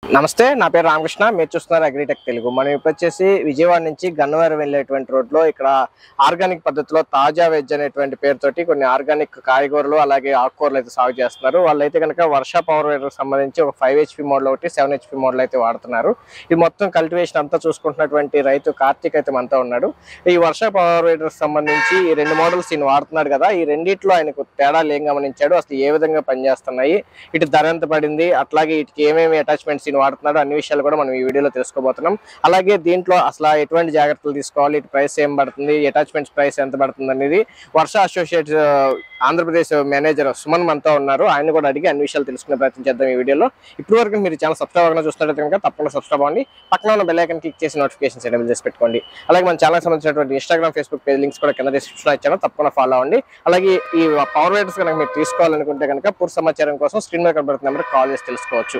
నమస్తే నా పేరు రామకృష్ణ మీరు చూస్తున్నారు అగ్రిటెక్ తెలుగు మనం ఇప్పుడు వచ్చేసి విజయవాడ నుంచి గన్నవరం వెళ్ళేటువంటి రోడ్ లో ఇక్కడ ఆర్గానిక్ పద్ధతిలో తాజా వెజ్ అనేటువంటి పేరుతోటి కొన్ని ఆర్గానిక్ కాయగూరలు అలాగే ఆకుకూరలు అయితే సాగు చేస్తున్నారు వాళ్ళైతే కనుక వర్ష పవర్ వేడర్ సంబంధించి ఒక ఫైవ్ హెచ్పి మోడల్ ఒకటి సెవెన్ హెచ్పి మోడల్ అయితే వాడుతున్నారు ఈ మొత్తం కల్టివేషన్ అంతా చూసుకుంటున్నటువంటి రైతు కార్తీక్ అయితే మనతో ఉన్నాడు ఈ వర్ష పవర్ వేడర్ సంబంధించి ఈ రెండు మోడల్స్ ఈయన వాడుతున్నాడు కదా ఈ రెండిట్లో ఆయనకు తేడాలు ఏం గమనించాడు అసలు ఏ విధంగా పనిచేస్తున్నాయి ఇటు ధర ఎంత పడింది అట్లాగే వీటికి ఏమేమి అటాచ్మెంట్స్ ఈయన వాడుతున్నాడు అన్ని విషయాలు కూడా మనం ఈ వీడియోలో తెలుసుకోబోతున్నాం అలాగే దీంట్లో అసలు ఎటువంటి జాగ్రత్తలు తీసుకోవాలి ఇటు ప్రైస్ ఏం పడుతుంది అటాచ్మెంట్స్ ప్రైస్ ఎంత పడుతుంది అనేది వర్ష అసోసియేట్ ఆంధ్రప్రదేశ్ మేనేజర్ సుమన్ మనతో ఉన్నారు ఆయన కూడా అడిగి అన్ని విషయాలు తెలుసుకునే ప్రయత్నం చేద్దాం ఈ వీడియోలో ఇప్పటి వరకు మీరు ఛానల్ సబ్స్క్రైబ్ అవ్వకుండా చూస్తున్నట్టు కనుక తప్పకుండా సబ్స్క్రైబ్ అవ్వండి పక్కన ఉన్న బెల్ ఐకన్ క్లిక్ చేసి నోటిఫికేషన్స్ ఎనేబుల్ చేసి పెట్టుకోండి అలాగే మన ఛానల్ సంబంధించినటువంటి ఇన్స్టాగ్రామ్ ఫేస్బుక్ పేజ్ లింక్స్ కూడా కింద డిస్క్రిప్షన్ ఇచ్చాను తప్పకుండా ఫాలో అవ్వండి అలాగే ఈ పవర్ రైడర్స్ కనుక మీరు తీసుకోవాలనుకుంటే కనుక పూర్తి సమాచారం కోసం స్క్రీన్ మీద కనబడుతున్న నెంబర్ కాల్ చేసి తెలుసుకోవచ్చు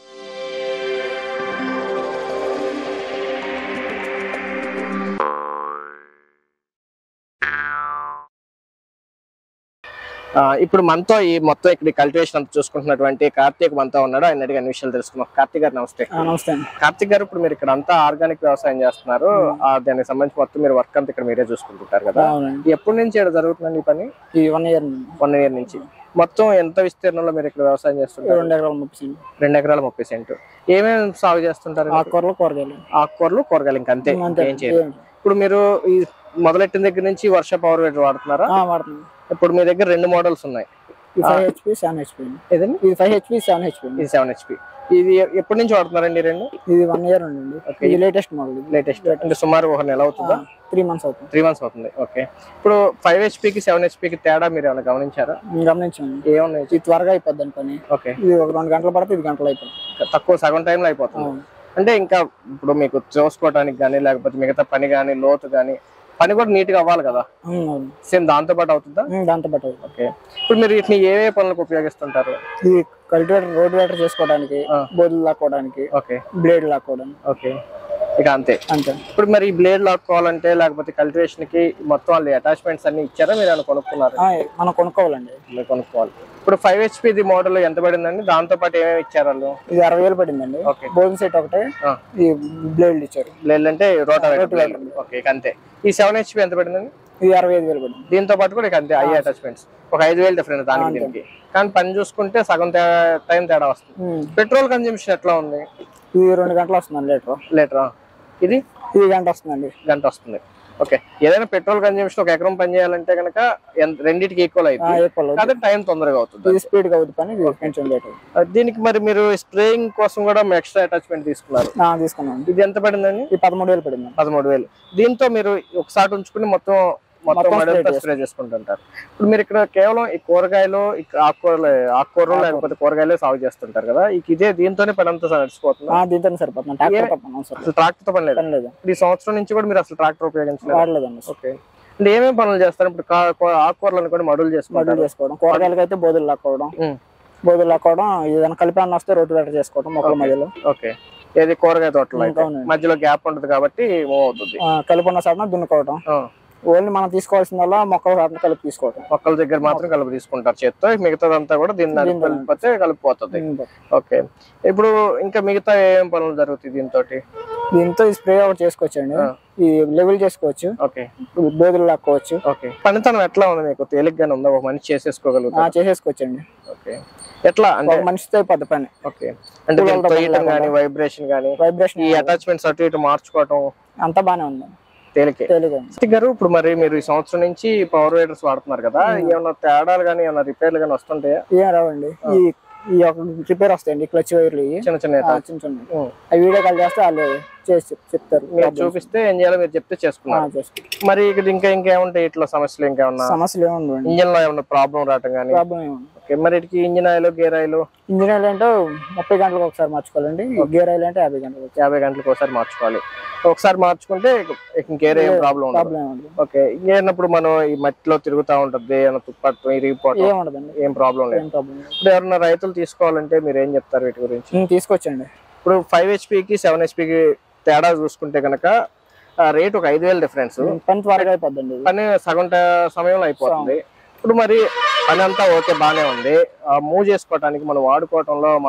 ఆ, ఇప్పుడు మనతో ఈ మొత్తం ఇక్కడ కల్టివేషన్ అంతా చూసుకుంటున్నటువంటి కార్తీక్ మనతో ఉన్నాడు ఆయన అడిగి అన్ని విషయాలు తెలుసుకున్నాం కార్తీక్ గారు నమస్తే ఆ, నమస్తే అండి కార్తిక్ గారు ఇప్పుడు మీరు ఇక్కడ అంతా ఆర్గానిక్ వ్యవసాయం చేస్తున్నారు ఆ, దానికి సంబంధించి మొత్తం మీరు వర్క్ అంతా ఇక్కడ మీరే చూసుకుంటుంటారు కదా అవునండి ఎప్పటి నుంచి ఇక్కడ జరుగుతుందండి ఈ పని ఈ వన్ ఇయర్ నుండి వన్ ఇయర్ నుంచి మొత్తం ఎంత విస్తీర్ణంలో మీరు ఇక్కడ వ్యవసాయం చేస్తుంటారు రెండు ఎకరాలు ముప్పై సెంట్ రెండు ఎకరాల ముప్పై సెంటు ఏమేమి సాగు చేస్తుంటారు ఆకుకూరలు కూరగాయలు ఆకుకూరలు కూరగాయలు ఇంకా అంతే అంతే ఏం చేయరు ఏం- ఇప్పుడు మీరు ఈ మొదలెట్టిన దగ్గర నుంచి వర్ష పవర్ వేటర్ వాడుతున్నారా ఆ, వాడుతుంది ఇప్పుడు మీ దగ్గర రెండు మోడల్స్ ఉన్నాయి ఇది ఫైవ్ హెచ్పి సెవెన్ హెచ్పి ఏదండి ఇది ఫైవ్ హెచ్పి సెవెన్ హెచ్పి ఇది సెవెన్ హెచ్పి ఇది ఎప్పటి నుంచి వాడుతున్నారండి ఈ రెండు ఇది వన్ ఇయర్ ఉండండి Okay. ఇది లేటెస్ట్ మోడల్ ఇది లేటెస్ట్ అంటే సుమారు ఒక నెల అవుతుందా త్రీ మంత్స్ అవుతుంది త్రీ మంత్స్ అవుతుంది ఓకే ఇప్పుడు ఫైవ్ హెచ్పికి సెవెన్ హెచ్పికి తేడా మీరు ఏమైనా గమనించారా నేను గమనించండి ఏమున్నాయి ఇది త్వరగా అయిపోద్ది పని ఓకే ఇది ఒక రెండు గంటలు పడితే ఇది గంటలు అయిపోతుంది తక్కువ సగం టైంలో అయిపోతుంది అవును. అంటే ఇంకా ఇప్పుడు మీకు చూసుకోవడానికి కానీ లేకపోతే మిగతా పని కానీ లోతు కానీ పని కూడా నీట్ గా అవ్వాలి కదా అవును, అవును. సేమ్ దాంతో పాటు అవుతుందా ఉమ్, దాంతో పాటు ఓకే ఇప్పుడు మీరు వీటిని ఏ ఏ పనులకు ఉపయోగిస్తుంటారు ఇది కల్టివేటర్ రోడ్ వేటర్ చేసుకోవడానికి ఆ. బోధులు లాక్కోవడానికి ఓకే బ్లేడ్ లాక్కోవడానికి ఓకే ఇక అంతే అంతే ఇప్పుడు మరి ఈ బ్లేడ్ లాక్కోవాలంటే లేకపోతే కల్టివేషన్ కి మొత్తం వాళ్ళు అటాచ్మెంట్స్ అన్ని ఇచ్చారా మీరు ఏమైనా కొనుక్కున్నారు ఆ, మనం కొనుక్కోవాలండి మీరు కొనుక్కోవాలి ఇప్పుడు ఫైవ్ హెచ్పి ది మోడల్ ఎంత పడిందండి దాంతో పాటు ఏమేమి ఇచ్చారు వాళ్ళు ఇది అరవై వేలు పడిందండి ఓకే బోధన సెట్ ఒకటే ఆ. ఈ బ్లేడ్ ఇచ్చారు బ్లేడ్ అంటే రోటర్ Rotavator. ఓకే ఇక అంతే ఈ సెవెన్ హెచ్పి ఎంత పడిందండి ఇది అరవై ఐదు వేలు పడింది దీంతో పాటు కూడా ఇక అంతే ఐ అటాచ్మెంట్స్ ఒక ఐదు వేలు డిఫరెన్స్ దానికి దీనికి కానీ పని చూసుకుంటే సగం టైం తేడా వస్తుంది ఉమ్. పెట్రోల్ కన్జంప్షన్ ఎట్లా ఉంది ఇది రెండు గంటలు వస్తుందండి లీటర్ లీటరా ఇది ఇది గంట వస్తుందండి గంట వస్తుంది ఓకే ఏదైనా పెట్రోల్ కన్జంప్షన్ ఒక ఎకరం పని చేయాలంటే కనుక ఎంత- రెండింటికి ఈక్వల్ ఆ, అవుతుంది ఎక్కువ కాదు టైం తొందరగా అవుతుంది ఇది స్పీడ్ గా అవుతుంది పని ఇది కొంచెం లీటర్ ఆ, దీనికి మరి మీరు స్ప్రేయింగ్ కోసం కూడా ఎక్స్ట్రా అటాచ్మెంట్ తీసుకున్నారు తీసుకున్నాం ఇది ఎంత పడిందండి ఇది పదమూడు వేలు పడింది పదమూడు వేలు దీంతో మీరు ఒకసారి ఉంచుకుని మొత్తం మొత్తం మొత్తం మడంతా spray స్ప్రే చేసుకుంటుంటారు ఇప్పుడు మీరు ఇక్కడ కేవలం ఈ కూరగాయలు ఈ ఆకుకూరలు ఆకుకూరలు లేకపోతే కూరగాయలు సాగు చేస్తుంటారు కదా ఈ ఇదే దీంతోనే పని అంతా నడిచిపోతుంది ఆ, దీంతోనే సరిపోతుంది ట్రాక్టర్ తప్పను సార్ అసలు ట్రాక్టర్ తో పని లేదు పని లేదు ఇప్పుడు ఈ సంవత్సరం నుంచి కూడా మీరు అసలు ట్రాక్టర్ ఉపయోగించలేదు వాడలేదండి ఓకే అంటే ఏమేమి పనులు చేస్తారు ఇప్పుడు కా- కూ- ఆకుకూరలు అనుకోండి మడులు బదులు చేసుకుంటారు చేసుకోవడం కూరగాయలకి అయితే బోధులు లాక్కోవడం ఉమ్, బోధులు లాక్కోవడం ఏదైనా కలిపి అన్న వస్తే రోడ్డు వేటర్ చేసుకోవడం మొక్కల మధ్యలో ఓకే ఏది కూరగాయ తోటలో అయితే అవునండి. మధ్యలో గ్యాప్ ఉంటుంది కాబట్టి మూవ్ అవుతుంది ఆ, కలిపి ఉన్న సాధన దున్నుకోవడం ఆ, ఓన్లీ మనం తీసుకోవాల్సిందల్లా మొక్కల సాధన కలిపి తీసుకోవడం మొక్కల దగ్గర మాత్రం కలుపు తీసుకుంటారు చేత్తో మిగతాదంతా కూడా దీన్ని దీంతో. కలిపిపోతే కలిపిపోతుంది ఉమ్. ఓకే ఇప్పుడు ఇంకా మిగతా ఏం పనులు జరుగుతాయి దీంతో దీంతో ఈ స్ప్రే ఒకటి చేసుకోవచ్చండి ఆ. ఈ లెవెల్ చేసుకోవచ్చు ఓకే బోధులు లాక్కోవచ్చు ఓకే పనితనం ఎట్లా ఉంది మీకు తేలిగ్గానే ఉందా ఒక మనిషి ఆ, చేసేసుకోగలుగుతా చేసేసుకోవచ్చండి ఓకే ఎట్లా అంటే ఒక మనిషితో అయిపోద్ది పని ఓకే అంటే కూలర్తో పని తొయ్యటం లేకుండా. కానీ వైబ్రేషన్ కానీ వైబ్రేషన్ ఈ అటాచ్మెంట్స్ అటు ఇటు మార్చుకోవటం అంతా బానే ఉంది తేలికే తేలిగా కార్తిక్ గారు ఇప్పుడు మరి మీరు ఈ సంవత్సరం నుంచి పవర్ రైడర్స్ వాడుతున్నారు కదా ఏమన్నా తేడాలు కానీ ఏమన్నా రిపేర్లు కానీ వస్తుంటాయా ఏం రావండి ఈ ఈ ఒక రిపేర్ వస్తాయండి క్లచ్ వైర్లు ఇవి. చిన్న చిన్న ఆ, చిన్న చిన్న అవి వీడియో కాల్ చేస్తే వాళ్ళు చేసి చెప్- చెప్తారు మీరు చూపిస్తే ఏం చేయాలో మీరు చెప్తే ఆ, చేసుకున్నారు చేసుకుంటారు. మరి ఇక్కడ ఇంకా ఇంకేముంటాయి ఇట్లా సమస్యలు ఇంకేమన్నా సమస్యలు ఏముండవండి ఇంజిన్ లో ఏమన్నా ప్రాబ్లం రావటం కానీ ప్రాబ్లం ఏముంది ఓకే మరి ఇటుకి engine oil gear oil engine oil అంటే ముప్పై గంటలకు ఒకసారి మార్చుకోవాలండి గేర్ ఆయిల్ అంటే యాభై గంటలకు ఒకసారి యాభై గంటలకు ఒకసారి మార్చుకోవాలి ఒకసారి మార్చుకుంటే ఇంకేరే ఏం ప్రాబ్లం ఉండదు ప్రాబ్లం ఏముంది ఓకే ఇంకేనప్పుడు మనం ఈ మట్టిలో తిరుగుతా ఉంటది ఏమైనా తుప్పట్టం ఇరిగిపోవటం ఏముండదండి ఏం ప్రాబ్లం లేదు ఏం ప్రాబ్లం లేదు. ఇప్పుడు ఎవరైనా రైతులు తీసుకోవాలంటే మీరు ఏం చెప్తారు వీటి గురించి ఉమ్, తీసుకొచ్చండి ఇప్పుడు ఫైవ్ హెచ్పికి సెవెన్ హెచ్పికి తేడా చూసుకుంటే కనుక రేట్ ఒక ఐదు వేలు డిఫరెన్స్ పని త్వరగా అయిపోద్దండి ఇది. పని సగం ట- సమయంలో అయిపోతుంది ఇప్పుడు మరి పని అంతా ఓకే బానే ఉంది మూవ్ చేసుకోవటానికి మనం వాడుకోవటంలో మనం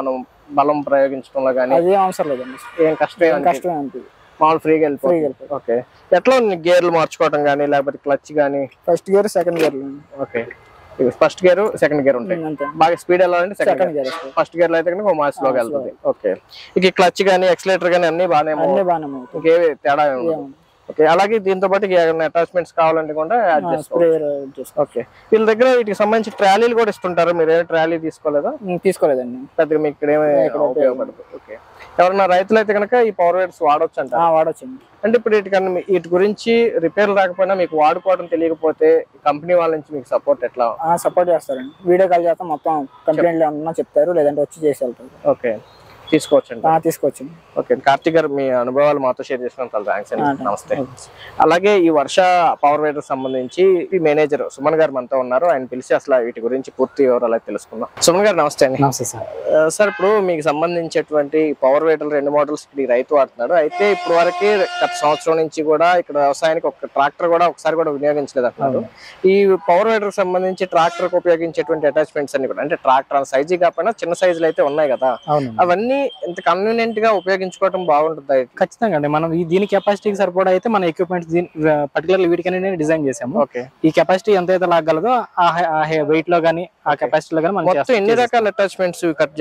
బలం ప్రయోగించడంలో కానీ అది ఏం అవసరం లేదండి ఏం కష్టం ఏం అనిపించదు. కష్టమే అనిపించదు మామూలు ఫ్రీగా వెళ్ళిపోతుంది ఫ్రీగా వెళ్ళిపోతుంది ఓకే ఎట్లా ఉంది గేర్లు మార్చుకోవడం కానీ లేకపోతే క్లచ్ కానీ first gear second gear okay first gear second gear ఉంటాయి అంతే బాగా స్పీడ్ వెళ్ళాలంటే second second gear gear first gear లో అయితే కనుక మాస్ లోకి వెళ్తుంది ఓకే ఇక క్లచ్ కానీ ఎక్సలేటర్ కానీ అన్ని బాగానే అన్ని బాగానే అవుతాయి ఇంకేవి తేడా ఏమి ఉండదు. ఓకే అలాగే దీంతో పాటు ఏమైనా అటాచ్మెంట్స్ కావాలంటే కూడా యాడ్ చేసుకోవాలి స్ప్రే ఓకే వీళ్ళ దగ్గర వీటికి సంబంధించి ట్రాలీలు కూడా ఇస్తుంటారు మీరు ఏమైనా ట్రాలీ తీసుకోలేదా తీసుకోలేదండి పెద్దగా మీకు ఇక్కడ ఏమీ ఉపయోగపడదు ఓకే ఎవరన్నా రైతులు అయితే కనుక ఈ పవర్ వేర్స్ వాడొచ్చు అంట ఆ, వాడొచ్చండి అంటే ఇప్పుడు వీటికన్నా మీ- వీటి గురించి రిపేర్ రాకపోయినా మీకు వాడుకోవడం తెలియకపోతే కంపెనీ వాళ్ళ నుంచి మీకు సపోర్ట్ ఎట్లా సపోర్ట్ చేస్తారండి వీడియో కాల్ చేస్తాం మొత్తం కంప్లైంట్లు ఏమన్నా చెప్తారు లేదంటే వచ్చి చేసి వెళ్తారు ఓకే తీసుకోవచ్చు అంట ఆ, తీసుకోవచ్చండి ఓకే కార్తిక్ గారు మీ అనుభవాలు మాతో షేర్ చేసినందుకు చాలా థ్యాంక్స్ అండి ఆ, నమస్తే అలాగే ఈ వర్ష పవర్ వేటర్ సంబంధించి ఈ మేనేజర్ సుమన్ గారు మనతో ఉన్నారు ఆయన పిలిచి అసలు వీటి గురించి పూర్తి వివరాలు అయితే తెలుసుకుందాం సుమన్ గారు నమస్తే అండి నమస్తే సార్ ఆ, సార్ ఇప్పుడు మీకు సంబంధించేటువంటి పవర్ వేటర్ రెండు మోడల్స్ ఇక్కడ ఈ రైతు వాడుతున్నాడు అయితే ఇప్పుడు వరకు గత సంవత్సరం నుంచి కూడా ఇక్కడ వ్యవసాయానికి ఒక ట్రాక్టర్ కూడా ఒకసారి కూడా వినియోగించలేదు అంటున్నారు ఈ పవర్ వేటర్ సంబంధించి ట్రాక్టర్ కి ఉపయోగించేటువంటి అటాచ్మెంట్స్ అన్ని కూడా అంటే ట్రాక్టర్ సైజు కాకపోయినా చిన్న సైజులు అయితే ఉన్నాయి కదా అవును అవన్నీ ఇంత కన్వీనియంట్ గా ఉపయోగించుకోవడం బాగుంటుంది ఖచ్చితంగా అండి మనం ఈ దీని కెపాసిటీకి సరిపడా అయితే మన ఎక్విప్మెంట్ పర్టికులర్ వీటికనే డిజైన్ చేసాము ఓకే ఈ కెపాసిటీ ఎంత అయితే లాగలదో ఆ వెయిట్ లో గానీ ఆ కెపాసిటీలో గానీ మనం మొత్తం ఎన్ని రకాల అటాచ్మెంట్స్ కట్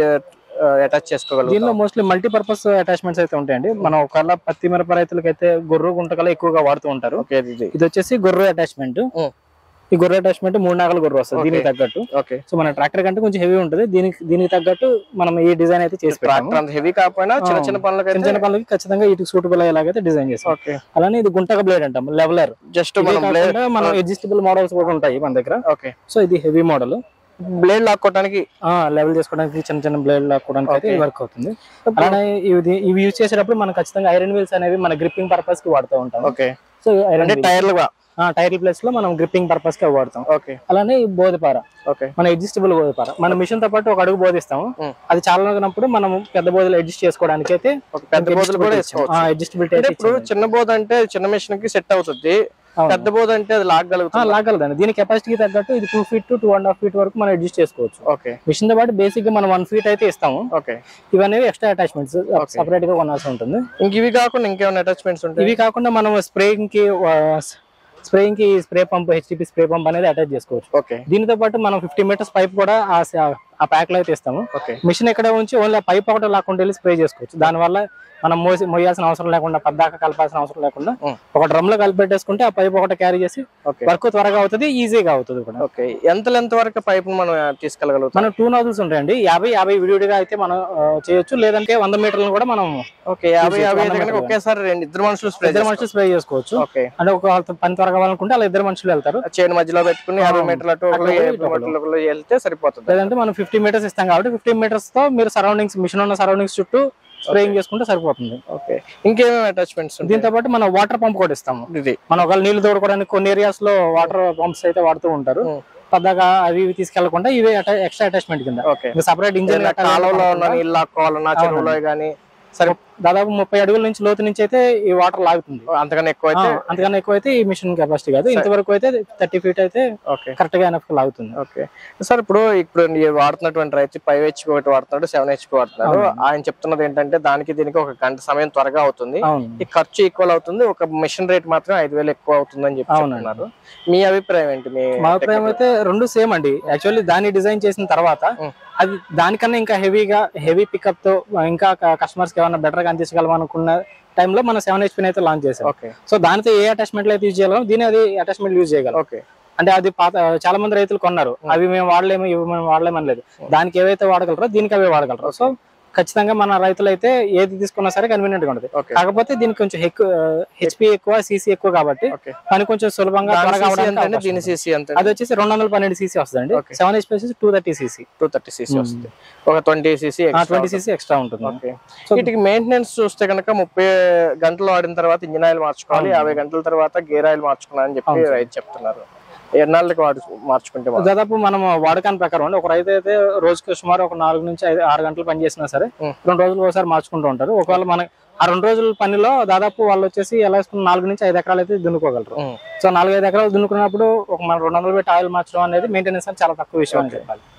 అటాచ్ చేసుకోగలరు దీనిలో మోస్ట్లీ మల్టీపర్పస్ అటాచ్మెంట్స్ అయితే ఉంటాయండి మనం ఒకవేళ పత్తి మిరప రైతులకి అయితే గొర్రె గుంటకలు ఎక్కువగా వాడుతూ ఉంటారు ఓకే ఇది ఇది వచ్చేసి గొర్రె అటాచ్మెంట్ ఉం. ఈ గొర్రె అటాచ్మెంట్ మూడు నాగల గొర్రె వస్తుంది దీనికి తగ్గట్టు ఓకే సో మన ట్రాక్టర్ కంటే కొంచెం హెవీ ఉంటుంది దీనికి దీనికి తగ్గట్టు మనం ఈ డిజైన్ అయితే చేసి పెట్టాము ట్రాక్టర్ అంత హెవీ కాకపోయినా చిన్న చిన్న చిన్న పనులకైతే చిన్న పనులకి ఖచ్చితంగా ఇటు సూటబుల్ అయ్యేలాగైతే డిజైన్ చేసాం ఓకే అలానే ఇది గుంటక బ్లేడ్ అంటాం లెవెలర్ జస్ట్ మనం బ్లేడ్ మనం అడ్జస్టబుల్ మోడల్స్ కూడా ఉంటాయి మన దగ్గర ఓకే సో ఇది హెవీ మోడల్ బ్లేడ్ లాక్కోవడానికి లెవెల్ చేసుకోవడానికి చిన్న చిన్న బ్లేడ్ లాక్కోవడానికి అయితే వర్క్ అవుతుంది అలానే ఇది ఇవి యూజ్ చేసేటప్పుడు మనం ఖచ్చితంగా ఐరన్ వీల్స్ అనేవి మన గ్రిప్పింగ్ పర్పస్ కి వాడుతూ ఉంటాం ఓకే సో ఐరన్ అంటే టైర్లు టైర్ ప్లేస్ లో మనం గ్రిప్పింగ్ పర్పస్ కి వాడతాం ఓకే అలానే ఈ బోధపార ఓకే మన అడ్జస్టబుల్ బోధపార మన మిషన్ తో పాటు ఒక అడుగు బోధిస్తాము ఉం. అది చాలనప్పుడు మనం పెద్ద బోధలు అడ్జస్ట్ చేసుకోవడానికి అయితే ఒక పెద్ద బోధలు కూడా వేసుకోవచ్చు అడ్జస్టబిలిటీ అంటే ఇప్పుడు చిన్న బోధ అంటే చిన్న మిషన్ కి సెట్ అవుతుంది అవును. పెద్ద బోధ అంటే అది లాగలుగుతుంది లాగలదండి దీని కెపాసిటీకి తగ్గట్టు ఇది two feet to two and half feet వరకు మనం అడ్జస్ట్ చేసుకోవచ్చు ఓకే మిషన్ తో పాటు బేసిక్ గా మనం వన్ ఫీట్ అయితే ఇస్తాము ఓకే ఇవన్నీ ఎక్స్ట్రా అటాచ్మెంట్స్ సపరేట్ గా కొనాల్సి ఉంటుంది ఇంక ఇవి కాకుండా ఇంకేమైనా అటాచ్మెంట్స్ ఉంటాయి ఇవి కాకుండా మనం స్ప్రేయింగ్ కి స్ప్రేయింగ్ కి spray pump HTP spray pump అనేది అటాచ్ చేసుకోవచ్చు ఓకే దీనితో పాటు మనం ఫిఫ్టీ మీటర్స్ పైప్ కూడా ఆ స- ఆ ప్యాక్ లో అయితే ఇస్తాము ఓకే మిషన్ ఎక్కడ ఉంచి ఓన్లీ ఆ పైప్ ఒకటి లాక్కుండా వెళ్ళి స్ప్రే చేసుకోవచ్చు దానివల్ల మనం మోసి మోయాల్సిన అవసరం లేకుండా పద్దాక కలపాల్సిన అవసరం లేకుండా ఉం. ఒక డ్రమ్ లో కలిపెట్టేసుకుంటే ఆ పైప్ ఒకటి క్యారీ చేసి ఓకే వర్క్ త్వరగా అవుతుంది ఈజీగా అవుతుంది కూడా ఓకే ఎంత లెంత్ వరకు పైప్ మనం తీసుకెళ్ళగలుగుతాం మనం టూ నోజల్స్ ఉంటాయండి యాభై యాభై విడివిడిగా అయితే మనం ఆ, చేయొచ్చు లేదంటే వంద మీటర్లను కూడా మనం ఓకే యాభై యాభై అయితే వంద కనుక ఒకేసారి రెండు ఇద్దరు మనుషులు స్ప్రే ఇద్దరు మనుషులు స్ప్రే చేసుకోవచ్చు ఓకే అంటే ఒక వాళ్ళతో పని త్వరగా అవ్వాలనుకుంటే అలా ఇద్దరు మనుషులు వెళ్తారు చైన్ మధ్యలో పెట్టుకుని యాభై మీటర్ల అటు ఒకరు, అటు యాభై మీటర్ల ఒకరు వెళ్తే సరిపోతుంది లేదంటే మనం ఫిఫ్టీ మీటర్స్ ఇస్తాం కాబట్టి ఫిఫ్టీ మీటర్స్ తో మీరు సరౌండింగ్స్ మిషన్ ఉన్న సరౌండింగ్స్ చుట్టూ స్ప్రేయింగ్ చేసుకుంటే సరిపోతుంది ఓకే ఇంకేమేమి అటాచ్మెంట్స్ ఉంటాయి దీంతో పాటు మనం వాటర్ పంప్ కూడా ఇస్తాము ఇది మనం ఒకవేళ నీళ్లు తోడుకోవడానికి కొన్ని ఏరియాస్ లో వాటర్ పంప్స్ అయితే వాడుతూ ఉంటారు ఉం. పెద్దగా అవి ఇవి తీసుకెళ్లకుండా ఇవే ఎక్స్ట్రా అటాచ్మెంట్ కింద ఓకే ఇంకా సపరేట్ ఇంజిన్ ఏదైనా కాలువలో ఉన్న నీళ్ళు లాక్కోవాలన్నా చెరువులో కానీ సరే దాదాపు ముప్పై అడుగుల నుంచి లోతు నుంచి అయితే ఈ వాటర్ లాగుతుంది అంతకన్నా ఎక్కువ అయితే ఆ, అంతకన్నా ఎక్కువ అయితే ఈ మిషన్ కెపాసిటీ కాదు ఇంతవరకు అయితే థర్టీ ఫీట్ అయితే ఓకే కరెక్ట్ గా ఎనఫ్ లాగుతుంది ఓకే సార్ ఇప్పుడు ఇప్పుడు మీరు వాడుతున్నటువంటి రైతు ఫైవ్ హెచ్పి ఒకటి వాడుతున్నాడు సెవెన్ హెచ్పి వాడుతున్నాడు ఆయన చెప్తున్నది ఏంటంటే దానికి దీనికి ఒక గంట సమయం త్వరగా అవుతుంది అవును ఈ ఖర్చు ఈక్వల్ అవుతుంది ఒక మిషన్ రేట్ మాత్రం ఐదు వేలు ఎక్కువ అవుతుందని చెప్పి అవునండి. చెప్తున్నారు మీ అభిప్రాయం ఏంటి మీ మా అభిప్రాయం అయితే రెండు సేమ్ అండి యాక్చువల్లీ దాన్ని డిజైన్ చేసిన తర్వాత ఉం. అది దానికన్నా ఇంకా హెవీగా హెవీ పికప్ తో ఇంకా కస్టమర్స్ కి ఏమైనా బెటర్ గా అందించగలం అనుకున్న టైంలో మనం సెవెన్ హెచ్పి అయితే లాంచ్ చేసాం ఓకే సో దానితో ఏ అటాచ్మెంట్ అయితే యూజ్ చేయగలం దీని అది అటాచ్మెంట్ యూజ్ చేయగలం ఓకే అంటే అది పాత చాలా మంది రైతులు కొన్నారు అవి మేము వాడలేము ఇవి మేము వాడలేము అనలేదు దానికి ఏవైతే వాడగలరో దీనికి అవే వాడగలరు సో ఖచ్చితంగా మన రైతులు అయితే ఏది తీసుకున్నా సరే కన్వీనియంట్ గా ఉంటుంది ఓకే కాకపోతే దీనికి కొంచెం ఎక్కువ హెచ్పి ఎక్కువ సీసీ ఎక్కువ కాబట్టి ఓకే పని కొంచెం సులభంగా త్వరగా అవడానికి ఎంత అవకాశం దీని ఉంది. సీసీ ఎంత అది వచ్చేసి రెండు వందల పన్నెండు సీసీ వస్తుందండి Okay. సెవెన్ హెచ్పి వచ్చేసి two thirty CC two thirty CC వస్తుంది ఒక twenty CC twenty CC extra ఉంటుంది ఓకే So- వీటికి మెయింటెనెన్స్ చూస్తే కనుక ముప్పై గంటలు వాడిన తర్వాత ఇంజిన్ ఆయిల్ మార్చుకోవాలి యాభై గంటల తర్వాత గేర్ ఆయిల్ మార్చుకున్నాను అని చెప్పి రైతు చెప్తున్నారు ఎన్నాళ్ళకి వాడు మార్చుకుంటే బాగుంటుంది? దాదాపు మనం వాడకాన్ని ప్రకారం అండి ఒక రైతు అయితే రోజుకి సుమారు ఒక నాలుగు నుంచి ఐదు ఆరు గంటలు పని చేసినా సరే ఉం. రెండు రోజులు ఒకసారి మార్చుకుంటూ ఉంటారు ఒకవేళ మన ఆ రెండు రోజుల పనిలో దాదాపు వాళ్ళు వచ్చేసి ఎలా వేసుకున్న నాలుగు నుంచి ఐదు ఎకరాలు అయితే దున్నుకోగలరు ఉం. సో నాలుగు ఐదు ఎకరాలు దున్నుకున్నప్పుడు ఒక మన రెండు వందలు పెట్టి ఆయిల్ మార్చడం అనేది మెయింటెనెన్స్ అని చాలా తక్కువ విషయం అని చెప్పాలి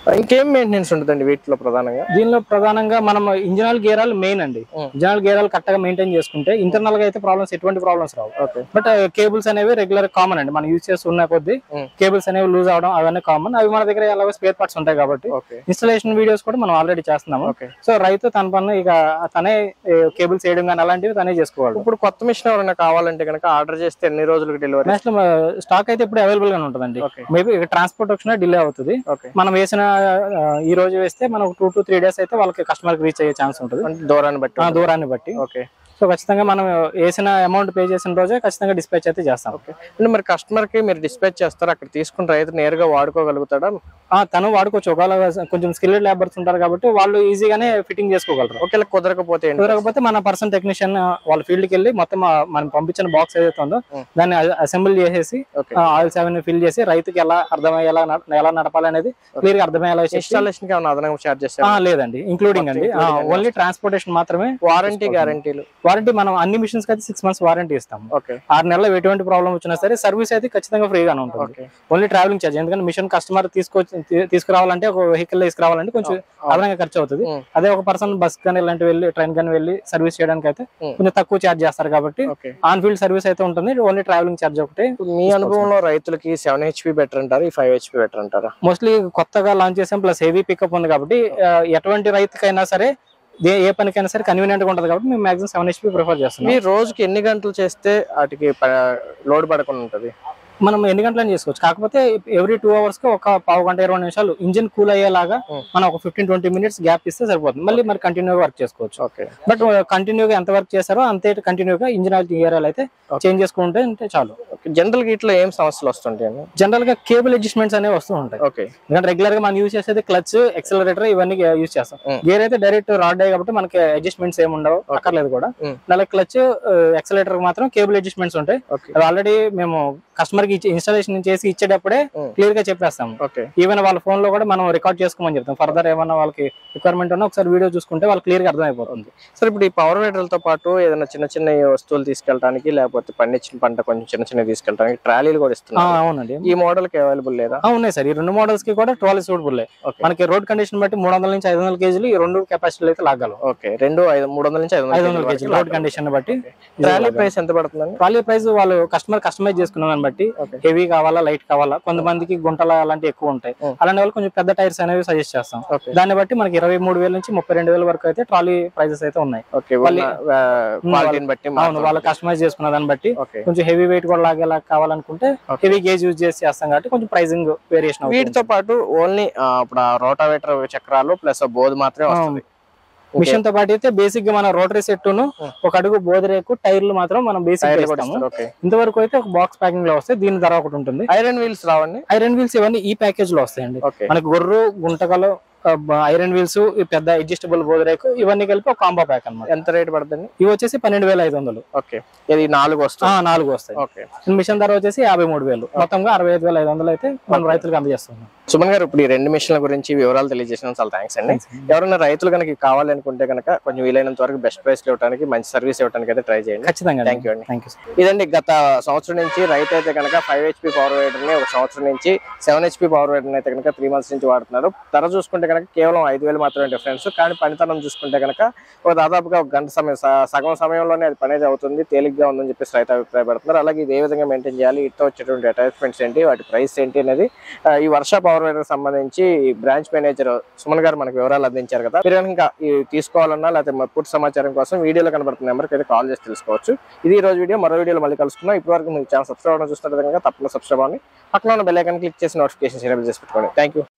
ఇంకేం మెయింటెనెన్స్ ఉంటుందండి వీటిలో ప్రధానంగా దీనిలో ప్రధానంగా మనం ఇంజనల్ గేరాలు మెయిన్ అండి Mm. ఇంజనల్ గేరాలు కరెక్ట్ గా మెయింటైన్ చేసుకుంటే ఇంటర్నల్ గా అయితే ప్రాబ్లమ్స్ ఎటువంటి ప్రాబ్లమ్స్ రావు ఓకే బట్ కేబుల్స్ అనేవి రెగ్యులర్ కామన్ అండి మనం యూజ్ చేస్తున్న కొద్దీ Mm. కేబుల్స్ అనేవి లూజ్ అవడం అవన్నీ కామన్ అవి మన దగ్గర ఎలాగో స్పేర్ పార్ట్స్ ఉంటాయి కాబట్టి ఓకే ఇన్స్టలేషన్ వీడియోస్ కూడా మనం ఆల్రెడీ చేస్తున్నాము ఓకే సో రైతు తన పన్ను ఇక తనే కేబుల్స్ వేయడం కానీ అలాంటివి తనే చేసుకోవాలి ఇప్పుడు కొత్త మిషన్ ఎవరైనా కావాలంటే కనుక ఆర్డర్ చేస్తే ఎన్ని రోజులకు డెలివరీ నెక్స్ట్ స్టాక్ అయితే ఇప్పుడు అవైలబుల్ గా ఉంటుందండి ఓకే మేబీ ఇక ట్రాన్స్పోర్ట్ వచ్చినా డిలే అవుతుంది ఓకే మనం వేసిన ఆ, ఈ రోజు వేస్తే మనం టూ టు త్రీ డేస్ అయితే వాళ్ళకి కస్టమర్ రీచ్ అయ్యే ఛాన్స్ ఉంటుంది అంటే దూరాన్ని బట్టి ఆ దూరాన్ని బట్టి ఓకే సో ఖచ్చితంగా మనం వేసిన అమౌంట్ పే చేసిన రోజే ఖచ్చితంగా డిస్పాచ్ అయితే చేస్తాం ఓకే అంటే మరి కస్టమర్ కి మీరు డిస్పాచ్ చేస్తారు అక్కడ తీసుకున్న రైతు నేరుగా వాడుకోగలుగుతాడా ఆ, తను వాడుకోవచ్చు ఒకవేళ కొంచెం స్కిల్డ్ లేబర్స్ ఉంటారు కాబట్టి వాళ్ళు ఈజీగానే ఫిట్టింగ్ చేసుకోగలరు ఒకవేళ కుదరకపోతే ఏంటి కుదరకపోతే మన పర్సన్ టెక్నీషియన్ వాళ్ళ ఫీల్డ్కి వెళ్ళి మొత్తం ఆ మనం పంపించిన బాక్స్ ఏదైతే ఉందో Hmm. దాన్ని అసెంబుల్ చేసేసి ఓకే ఆయిల్స్ అవన్నీ ఫిల్ చేసి రైతుకి ఎలా అర్థమయ్యేలా నడ- ఎలా నడపాలి అనేది క్లియర్ గా అర్థమయ్యేలా చేసి ఇన్స్టాలేషన్ కి ఏమైనా అదనంగా చార్జ్ ఆ, చేస్తారు లేదండి ఇంక్లూడింగ్ అండి Including అన్ని ఓన్లీ ట్రాన్స్పోర్టేషన్ మాత్రమే వారంటీ గ్యారంటీలు వారంటీ మనం అన్ని మిషన్స్ కి అయితే సిక్స్ మంత్స్ వారంటీ ఇస్తాము ఓకే ఆరు నెలలు ఎటువంటి ప్రాబ్లం వచ్చినా సరే సర్వీస్ అయితే ఖచ్చితంగా ఫ్రీగానే ఉంటుంది ఓకే ఓన్లీ ట్రావెలింగ్ ఛార్జ్ ఎందుకంటే మిషన్ కస్టమర్ తీసుకొచ్చి తీ- తీసుకురావాలంటే ఒక వెహికల్ తీసుకురావాలంటే కొంచెం అదనంగా ఖర్చు అవుతుంది Hmm. అదే ఒక పర్సన్ బస్ కానీ ఇలాంటి వెళ్ళి ట్రైన్ కానీ వెళ్ళి సర్వీస్ చేయడానికి అయితే Hmm. కొంచెం తక్కువ ఛార్జ్ చేస్తారు కాబట్టి ఓకే ఆన్ ఫీల్డ్ సర్వీస్ అయితే ఉంటుంది ఓన్లీ ట్రావెలింగ్ ఛార్జ్ ఒకటి మీ అనుభవంలో రైతులకి సెవెన్ హెచ్పి బెటర్ అంటారు ఈ ఫైవ్ హెచ్పి బెటర్ అంటారా మోస్ట్లీ కొత్తగా లాంచ్ చేసాం ప్లస్ హెవీ పికప్ ఉంది కాబట్టి ఆ, ఎటువంటి రైతుకైనా సరే ఏ- ఏ పనికైనా సరే కన్వీనియంట్ గా ఉంటుంది కాబట్టి మేము మాక్సిమం సెవెన్ హెచ్పి ప్రిఫర్ చేస్తున్నాం మీరు రోజుకి ఎన్ని గంటలు చేస్తే వాటికి లోడ్ పడకుండా ఉంటది మనం ఎన్ని గంటలని చేసుకోవచ్చు కాకపోతే ఎవ్రీ టూ అవర్స్ కి ఒక పావు గంట ఇరవై నిమిషాలు ఇంజిన్ కూల్ అయ్యేలాగా Hmm. మనం ఒక ఫిఫ్టీన్ ట్వంటీ మినిట్స్ గ్యాప్ ఇస్తే సరిపోతుంది మళ్ళీ మరి కంటిన్యూగా వర్క్ చేసుకోవచ్చు ఓకే బట్ కంటిన్యూగా ఎంత వర్క్ చేస్తారో అంతే కంటిన్యూగా ఇంజిన్ ఆయిల్ ఏరియాలు అయితే చేంజ్ చేసుకుంటే అంటే చాలు జనరల్ గా ఇట్లా ఏం సమస్యలు వస్తుంటాయి జనరల్ గా కేబుల్ అడ్జస్ట్మెంట్స్ అనేవి వస్తూ ఉంటాయి ఓకే ఎందుకంటే రెగ్యులర్ గా మనం యూస్ చేసేది క్లచ్ ఎక్సలరేటర్ ఇవన్నీ యూస్ చేస్తాం Hmm. గేర్ అయితే డైరెక్ట్ రాడ్ కాబట్టి మనకి అడ్జస్ట్మెంట్స్ ఏమి ఉండవు అక్కర్లేదు కూడా Hmm. దాని క్లచ్ ఎక్సలరేటర్ మాత్రం కేబుల్ అడ్జస్ట్మెంట్స్ ఉంటాయి ఓకే అవి ఆల్రెడీ మేము కస్టమర్ కి ఇన్స్టాలేషన్ చేసి ఇచ్చేటప్పుడే Hmm. క్లియర్ గా చెప్పేస్తాం ఓకే ఈవెన్ వాళ్ళ ఫోన్ లో కూడా మనం రికార్డ్ చేసుకోమని చెప్తాం ఫర్దర్ ఏమన్నా వాళ్ళకి రిక్వైర్మెంట్ ఉన్నా ఒకసారి వీడియో చూసుకుంటే వాళ్ళు క్లియర్ గా అర్థమైపోతుంది సరే ఇప్పుడు ఈ పవర్ వేటర్లతో పాటు ఏదైనా చిన్న చిన్న వస్తువులు తీసుకెళ్ళడానికి లేకపోతే పండించిన పంట కొంచెం చిన్న చిన్న తీసుకెళ్ళడానికి ట్రాలీలు కూడా ఆ, ఇస్తున్నారు అవునండి ఈ మోడల్ కి అవైలబుల్ లేదా ఆ, ఉన్నాయి సార్ ఈ రెండు మోడల్స్ కి కూడా ట్రాలీ సూటబుల్ ఓకే మనకి రోడ్ కండిషన్ బట్టి మూడు వందల నుంచి ఐదు వందల కేజీలు ఈ రెండు కెపాసిటీలు అయితే లాగలం ఓకే రెండు ఐదు మూడు వందల నుంచి ఐదు ఐదు వందల వందల కేజీలు రోడ్ కండిషన్ బట్టి ట్రాలీ ప్రైస్ ఎంత పడుతుందండి ట్రాలీ ప్రైస్ వాళ్ళు కస్టమర్ కస్టమైజ్ చేసుకున్న దాన్ని బట్టి ఓకే హెవీ కావాలా లైట్ కావాలా కొంతమందికి గుంటల అలాంటివి ఎక్కువ ఉంటాయి Hmm. అలాంటి వాళ్ళు కొంచెం పెద్ద టైర్స్ అనేవి సజెస్ట్ చేస్తాం ఓకే దాన్ని బట్టి మనకి ఇరవై మూడు వేల నుంచి ముప్పై రెండు వేల వరకు అయితే ట్రాలీ ప్రైజెస్ అయితే ఉన్నాయి ఓకే వాళ్ళ- క్వాలిటీని బట్టి అవును వాళ్ళు కస్టమైజ్ చేసుకున్న దాన్ని బట్టి ఓకే కొంచెం హెవీ వెయిట్ కూడా లాగేలా కావాలనుకుంటే Okay. హెవీ గేజ్ యూజ్ చేసి చేస్తాం కాబట్టి కొంచెం ప్రైజింగ్ వేరియేషన్ అవుతుంది వీటితో పాటు ఓన్లీ ఇప్పుడు రోటావేటర్ చక్రాలు ప్లస్ బోధ మాత్రమే వస్తుంది మిషన్ తో పాటు అయితే బేసిక్ గా మన రోటరీ సెట్ ను Hmm. ఒక అడుగు బోధరేకు టైర్లు మాత్రం మనం బేసిక్ టైర్లు కూడా ఇస్తాము ఇస్తారు ఓకే ఇంతవరకు అయితే ఒక బాక్స్ ప్యాకింగ్ లో వస్తాయి దీని ధర ఒకటి ఉంటుంది ఐరన్ వీల్స్ రావండి ఐరన్ వీల్స్ ఇవన్నీ ఈ ప్యాకేజ్ లో వస్తాయండి ఓకే మనకి గొర్రు గుంటకలు ఐరన్ వీల్స్ ఈ పెద్ద అడ్జస్టబుల్ బోధరేకు ఇవన్నీ కలిపి ఒక కాంబో ప్యాక్ అన్నమాట ఎంత రేట్ పడుతుంది ఇవి వచ్చేసి పన్నెండు వేల ఐదు వందలు ఓకే ఇది నాలుగు ఆ, వస్తుంది నాలుగు వస్తాయి ఓకే మిషన్ ధర వచ్చేసి యాభై మూడు వేలు మొత్తంగా అరవై ఐదు వేల ఐదు వందలు అయితే మనం రైతులకు అందజేస్తున్నాం సుమన్ గారు ఇప్పుడు ఈ రెండు మిషన్ల గురించి వివరాలు తెలియజేసిన చాలా థ్యాంక్స్ అండి ఎవరైనా రైతులు కనుక కావాలి అనుకుంటే కనుక కొంచెం వీలైనంత వరకు బెస్ట్ ప్రైస్ ఇవ్వడానికి మంచి సర్వీస్ ఇవ్వడానికి అయితే ట్రై చేయండి ఖచ్చితంగా థ్యాంక్ యూ అండి థ్యాంక్ యూ ఇదండి గత సంవత్సరం నుంచి రైతు అయితే కనుక ఫైవ్ హెచ్పి పవర్ వేటర్ ని ఒక సంవత్సరం నుంచి సెవెన్ హెచ్పి పవర్ వేటర్ అయితే కనుక త్రీ మంత్స్ నుంచి వాడుతున్నారు ధర చూసుకుంటే కనుక కేవలం ఐదు వేలు మాత్రమే డిఫరెన్స్ కానీ పనితనం చూసుకుంటే కనుక ఒక దాదాపుగా ఒక గంట సమయం స- సగం సమయంలోనే అది పనేది అవుతుంది తేలిగ్గా ఉందని చెప్పేసి రైతు అభిప్రాయపడుతున్నారు అలాగే ఇది ఏ విధంగా మెయింటైన్ చేయాలి ఇట్లా వచ్చేటువంటి అటాచ్మెంట్స్ ఏంటి వాటి ప్రైస్ ఏంటి అనేది ఆ, ఈ వర్ష పవర్ వేటర్ సంబంధించి బ్రాంచ్ మేనేజర్ సుమన్ గారు మనకు వివరాలు అందించారు కదా మీరు కనుక ఇంకా ఈ తీసుకోవాలన్నా లేకపోతే పూర్తి సమాచారం కోసం వీడియోలో కనబడుతున్న నెంబర్కి అయితే కాల్ చేసి తెలుసుకోవచ్చు ఇది ఈ రోజు వీడియో మరో వీడియోలో మళ్ళీ కలుసుకుందాం ఇప్పటివరకు మీరు ఛానల్ సబ్స్క్రైబ్ అవ్వడం చూస్తున్న విధంగా తప్పకుండా సబ్స్క్రైబ్ అవ్వండి పక్కన ఉన్న బెల్ ఐకాన్ క్లిక్ చేసి నోటిఫికేషన్ ఎనేబుల్ చేసి పెట్టుకోండి థ్యాంక్ యూ